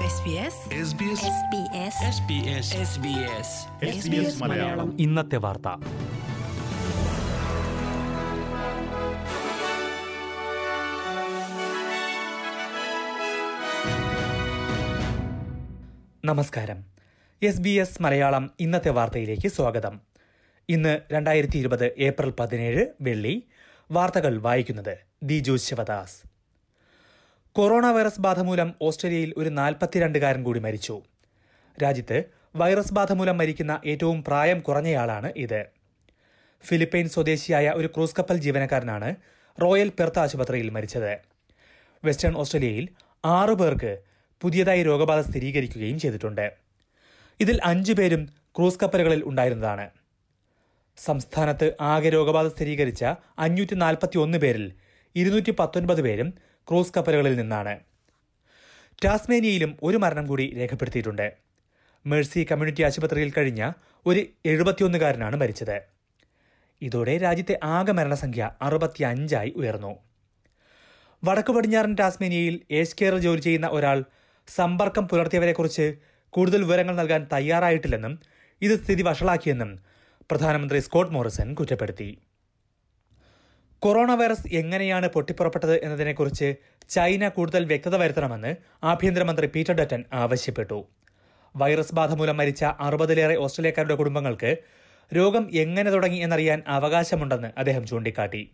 SBS SBS Malayalam ഇന്നത്തെ വാർത്ത നമസ്കാരം എസ് ബി എസ് മലയാളം ഇന്നത്തെ വാർത്തയിലേക്ക് സ്വാഗതം ഇന്ന് രണ്ടായിരത്തി ഇരുപത് ഏപ്രിൽ പതിനേഴ് വെള്ളി വാർത്തകൾ വായിക്കുന്നത് ദിജു ശിവദാസ് കൊറോണ വൈറസ് ബാധ മൂലം ഓസ്ട്രേലിയയിൽ ഒരു നാൽപ്പത്തിരണ്ടുകാരൻ കൂടി മരിച്ചു രാജ്യത്ത് വൈറസ് ബാധ മൂലം മരിക്കുന്ന ഏറ്റവും പ്രായം കുറഞ്ഞയാളാണ് ഇത് ഫിലിപ്പൈൻ സ്വദേശിയായ ഒരു ക്രൂസ് കപ്പൽ ജീവനക്കാരനാണ് റോയൽ പെർത്ത് ആശുപത്രിയിൽ മരിച്ചത് വെസ്റ്റേൺ ഓസ്ട്രേലിയയിൽ ആറു പേർക്ക് പുതിയതായി രോഗബാധ സ്ഥിരീകരിക്കുകയും ചെയ്തിട്ടുണ്ട് ഇതിൽ അഞ്ചു പേരും ക്രൂസ് കപ്പലുകളിൽ ഉണ്ടായിരുന്നതാണ് സംസ്ഥാനത്ത് ആകെ രോഗബാധ സ്ഥിരീകരിച്ച അഞ്ഞൂറ്റി നാൽപ്പത്തി ഒന്ന് പേരിൽ ഇരുന്നൂറ്റി പത്തൊൻപത് പേരും ക്രൂസ് കപ്പലുകളിൽ നിന്നാണ് ടാസ്മേനിയയിലും ഒരു മരണം കൂടി രേഖപ്പെടുത്തിയിട്ടുണ്ട് മേഴ്സി കമ്മ്യൂണിറ്റി ആശുപത്രിയിൽ കഴിഞ്ഞ ഒരു എഴുപത്തിയൊന്നുകാരനാണ് മരിച്ചത് ഇതോടെ രാജ്യത്തെ ആകെ മരണസംഖ്യ അറുപത്തിയഞ്ചായി ഉയർന്നു വടക്കു പടിഞ്ഞാറൻ ടാസ്മേനിയയിൽ ഏജ് കെയറിൽ ജോലി ചെയ്യുന്ന ഒരാൾ സമ്പർക്കം പുലർത്തിയവരെക്കുറിച്ച് കൂടുതൽ വിവരങ്ങൾ നൽകാൻ തയ്യാറായിട്ടില്ലെന്നും ഇത് സ്ഥിതി വഷളാക്കിയെന്നും പ്രധാനമന്ത്രി സ്കോട്ട് മോറിസൺ കുറ്റപ്പെടുത്തി കൊറോണ വൈറസ് എങ്ങനെയാണ് പൊട്ടിപ്പുറപ്പെട്ടത് എന്നതിനെക്കുറിച്ച് ചൈന കൂടുതൽ വ്യക്തത വരുത്തണമെന്ന് ആഭ്യന്തരമന്ത്രി പീറ്റർ ഡറ്റൻ ആവശ്യപ്പെട്ടു വൈറസ് ബാധ മൂലം മരിച്ച അറുപതിലേറെ ഓസ്ട്രേലിയക്കാരുടെ കുടുംബങ്ങൾക്ക് രോഗം എങ്ങനെ തുടങ്ങി എന്നറിയാൻ അവകാശമുണ്ടെന്ന് അദ്ദേഹം ചൂണ്ടിക്കാട്ടി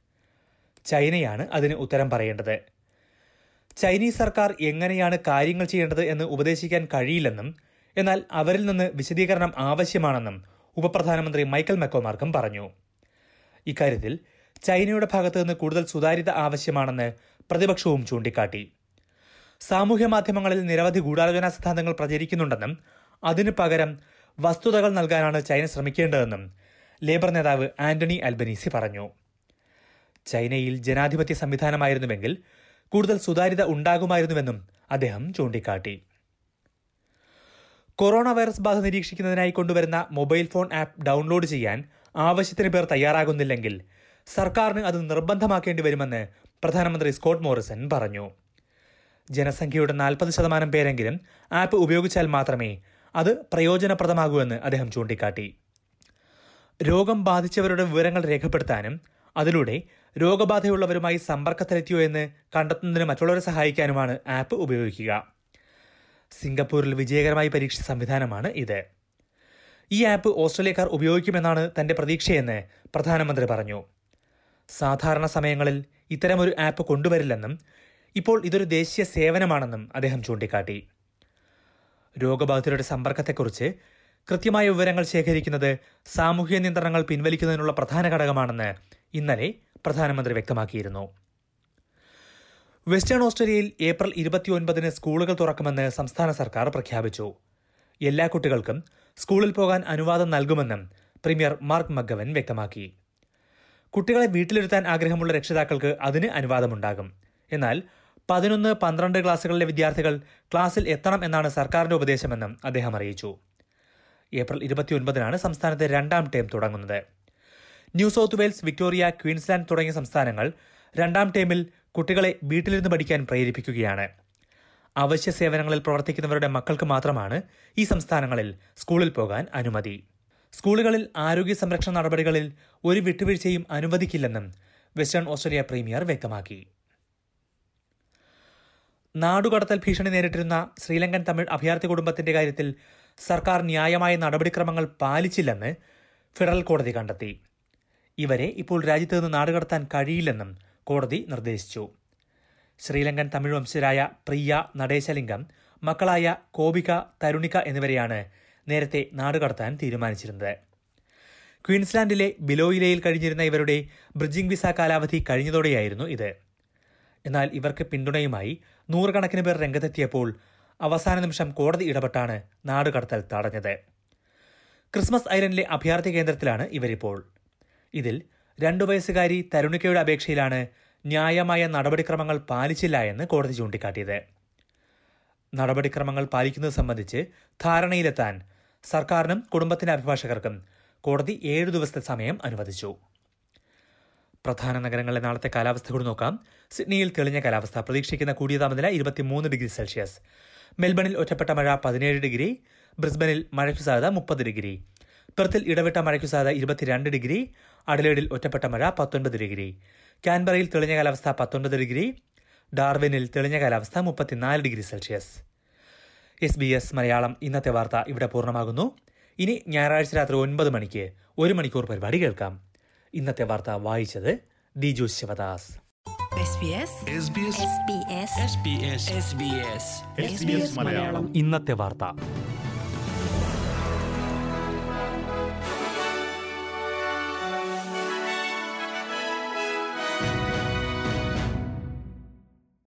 ചൈനയാണ് അതിന് ഉത്തരം പറയേണ്ടത് ചൈനീസ് സർക്കാർ എങ്ങനെയാണ് കാര്യങ്ങൾ ചെയ്യേണ്ടത് എന്ന് ഉപദേശിക്കാൻ കഴിയില്ലെന്നും എന്നാൽ അവരിൽ നിന്ന് വിശദീകരണം ആവശ്യമാണെന്നും ഉപപ്രധാനമന്ത്രി മൈക്കൽ മെക്കോമാർക്കും പറഞ്ഞു ഇക്കാര്യത്തിൽ ചൈനയുടെ ഭാഗത്തു നിന്ന് കൂടുതൽ സുതാര്യത ആവശ്യമാണെന്ന് പ്രതിപക്ഷവും ചൂണ്ടിക്കാട്ടി സാമൂഹ്യ മാധ്യമങ്ങളിൽ നിരവധി ഗൂഢാലോചനാ സിദ്ധാന്തങ്ങൾ പ്രചരിക്കുന്നുണ്ടെന്നും അതിനു പകരം വസ്തുതകൾ നൽകാനാണ് ചൈന ശ്രമിക്കേണ്ടതെന്നും ലേബർ നേതാവ് ആന്റണി അൽബനീസി പറഞ്ഞു ചൈനയിൽ ജനാധിപത്യ സംവിധാനമായിരുന്നുവെങ്കിൽ കൂടുതൽ സുതാര്യത ഉണ്ടാകുമായിരുന്നുവെന്നും അദ്ദേഹം ചൂണ്ടിക്കാട്ടി കൊറോണ വൈറസ് ബാധ നിരീക്ഷിക്കുന്നതിനായി കൊണ്ടുവരുന്ന മൊബൈൽ ഫോൺ ആപ്പ് ഡൗൺലോഡ് ചെയ്യാൻ ആവശ്യത്തിന് പേർ തയ്യാറാകുന്നില്ലെങ്കിൽ സർക്കാരിന് അത് നിർബന്ധമാക്കേണ്ടി വരുമെന്ന് പ്രധാനമന്ത്രി സ്കോട്ട് മോറിസൺ പറഞ്ഞു ജനസംഖ്യയുടെ നാൽപ്പത് ശതമാനം പേരെങ്കിലും ആപ്പ് ഉപയോഗിച്ചാൽ മാത്രമേ അത് പ്രയോജനപ്രദമാകൂ എന്ന് അദ്ദേഹം ചൂണ്ടിക്കാട്ടി രോഗം ബാധിച്ചവരുടെ വിവരങ്ങൾ രേഖപ്പെടുത്താനും അതിലൂടെ രോഗബാധയുള്ളവരുമായി സമ്പർക്കത്തിലെത്തിയോ എന്ന് കണ്ടെത്തുന്നതിന് മറ്റുള്ളവരെ സഹായിക്കാനുമാണ് ആപ്പ് ഉപയോഗിക്കുക സിംഗപ്പൂരിൽ വിജയകരമായി പരീക്ഷിച്ച സംവിധാനമാണ് ഇത് ഈ ആപ്പ് ഓസ്ട്രേലിയക്കാർ ഉപയോഗിക്കുമെന്നാണ് തന്റെ പ്രതീക്ഷയെന്ന് പ്രധാനമന്ത്രി പറഞ്ഞു സാധാരണ സമയങ്ങളിൽ ഇത്തരമൊരു ആപ്പ് കൊണ്ടുവരില്ലെന്നും ഇപ്പോൾ ഇതൊരു ദേശീയ സേവനമാണെന്നും അദ്ദേഹം ചൂണ്ടിക്കാട്ടി രോഗബാധിതരുടെ സമ്പർക്കത്തെക്കുറിച്ച് കൃത്യമായ വിവരങ്ങൾ ശേഖരിക്കുന്നത് സാമൂഹ്യ നിയന്ത്രണങ്ങൾ പിൻവലിക്കുന്നതിനുള്ള പ്രധാന ഘടകമാണെന്ന് ഇന്നലെ പ്രധാനമന്ത്രി വ്യക്തമാക്കിയിരുന്നു വെസ്റ്റേൺ ഓസ്ട്രേലിയയിൽ ഏപ്രിൽ ഇരുപത്തിയൊൻപതിന് സ്കൂളുകൾ തുറക്കുമെന്ന് സംസ്ഥാന സർക്കാർ പ്രഖ്യാപിച്ചു എല്ലാ കുട്ടികൾക്കും സ്കൂളിൽ പോകാൻ അനുവാദം നൽകുമെന്നും പ്രീമിയർ മാർക്ക് മഗവൻ വ്യക്തമാക്കി കുട്ടികളെ വീട്ടിലിരുത്താൻ ആഗ്രഹമുള്ള രക്ഷിതാക്കൾക്ക് അതിന് അനുവാദമുണ്ടാകും എന്നാൽ പതിനൊന്ന് പന്ത്രണ്ട് ക്ലാസ്സുകളിലെ വിദ്യാർത്ഥികൾ ക്ലാസ്സിൽ എത്തണം എന്നാണ് സർക്കാരിന്റെ ഉപദേശമെന്നും അദ്ദേഹം അറിയിച്ചു ഏപ്രിൽ ഇരുപത്തിയൊൻപതിനാണ് സംസ്ഥാനത്തെ രണ്ടാം ടേം തുടങ്ങുന്നത് New South Wales Victoria Queensland തുടങ്ങിയ സംസ്ഥാനങ്ങൾ രണ്ടാം ടേമിൽ കുട്ടികളെ വീട്ടിലിരുന്ന് പഠിക്കാൻ പ്രേരിപ്പിക്കുകയാണ് അവശ്യ സേവനങ്ങളിൽ പ്രവർത്തിക്കുന്നവരുടെ മക്കൾക്ക് മാത്രമാണ് ഈ സംസ്ഥാനങ്ങളിൽ സ്കൂളിൽ പോകാൻ അനുമതി സ്കൂളുകളിൽ ആരോഗ്യ സംരക്ഷണ നടപടികളിൽ ഒരു വിട്ടുവീഴ്ചയും അനുവദിക്കില്ലെന്നും വെസ്റ്റേൺ ഓസ്ട്രേലിയ പ്രീമിയർ വ്യക്തമാക്കി നാടുകടത്തൽ ഭീഷണി നേരിട്ടിരുന്ന ശ്രീലങ്കൻ തമിഴ് അഭയാർത്ഥി കുടുംബത്തിന്റെ കാര്യത്തിൽ സർക്കാർ ന്യായമായ നടപടിക്രമങ്ങൾ പാലിച്ചില്ലെന്ന് ഫെഡറൽ കോടതി കണ്ടെത്തി ഇവരെ ഇപ്പോൾ രാജ്യത്ത് നിന്ന് നാടുകടത്താൻ കഴിയില്ലെന്നും കോടതി നിർദ്ദേശിച്ചു ശ്രീലങ്കൻ തമിഴ് വംശജരായ പ്രിയ നടേശലിംഗം മക്കളായ കോപിക തരുണിക എന്നിവരെയാണ് നേരത്തെ നാടുകടത്താൻ തീരുമാനിച്ചിരുന്നത് ക്വീൻസ്ലാൻഡിലെ ബിലോയിലയിൽ കഴിഞ്ഞിരുന്ന ഇവരുടെ ബ്രിഡ്ജിംഗ് വിസ കാലാവധി കഴിഞ്ഞതോടെയായിരുന്നു ഇത് എന്നാൽ ഇവർക്ക് പിന്തുണയുമായി നൂറുകണക്കിന് പേർ രംഗത്തെത്തിയപ്പോൾ അവസാന നിമിഷം കോടതി ഇടപെട്ടാണ് നാടുകടത്തൽ തടഞ്ഞത് ക്രിസ്മസ് ഐലൻഡിലെ അഭയാർത്ഥി കേന്ദ്രത്തിലാണ് ഇവരിപ്പോൾ ഇതിൽ രണ്ടു വയസ്സുകാരി തരുണിക്കയുടെ അപേക്ഷയിലാണ് ന്യായമായ നടപടിക്രമങ്ങൾ പാലിച്ചില്ല എന്ന് കോടതി ചൂണ്ടിക്കാട്ടിയത് നടപടിക്രമങ്ങൾ പാലിക്കുന്നത് സംബന്ധിച്ച് ധാരണയിലെത്താൻ സർക്കാരിനും കുടുംബത്തിന്റെ അഭിഭാഷകർക്കും കോടതി ഏഴു ദിവസത്തെ സമയം അനുവദിച്ചു പ്രധാന നഗരങ്ങളിലെ നാളത്തെ കാലാവസ്ഥ കൂടി നോക്കാം സിഡ്നിയിൽ തെളിഞ്ഞ കാലാവസ്ഥ പ്രതീക്ഷിക്കുന്ന കൂടിയ താപനില ഇരുപത്തിമൂന്ന് ഡിഗ്രി സെൽഷ്യസ് മെൽബണിൽ ഒറ്റപ്പെട്ട മഴ പതിനേഴ് ഡിഗ്രി ബ്രിസ്ബനിൽ മഴയ്ക്കു സാധ്യത മുപ്പത് ഡിഗ്രി പെർത്തിൽ ഇടവിട്ട മഴയ്ക്കു സാധ്യത ഇരുപത്തിരണ്ട് ഡിഗ്രി അഡലേഡിൽ ഒറ്റപ്പെട്ട മഴ പത്തൊൻപത് ഡിഗ്രി കാൻബറയിൽ തെളിഞ്ഞ കാലാവസ്ഥ പത്തൊൻപത് ഡിഗ്രി ഡാർവിനിൽ തെളിഞ്ഞ കാലാവസ്ഥ മുപ്പത്തിനാല് degree Celsius S B S Malayalam ഇന്നത്തെ വാർത്ത ഇവിടെ പൂർണ്ണമാകുന്നു ഇനി ഞായറാഴ്ച രാത്രി ഒൻപത് മണിക്ക് ഒരു മണിക്കൂർ പരിപാടി കേൾക്കാം ഇന്നത്തെ വാർത്ത വായിച്ചത് Diju Sivadas SBS SBS SBS SBS SBS SBS Malayalam ഇന്നത്തെ വാർത്ത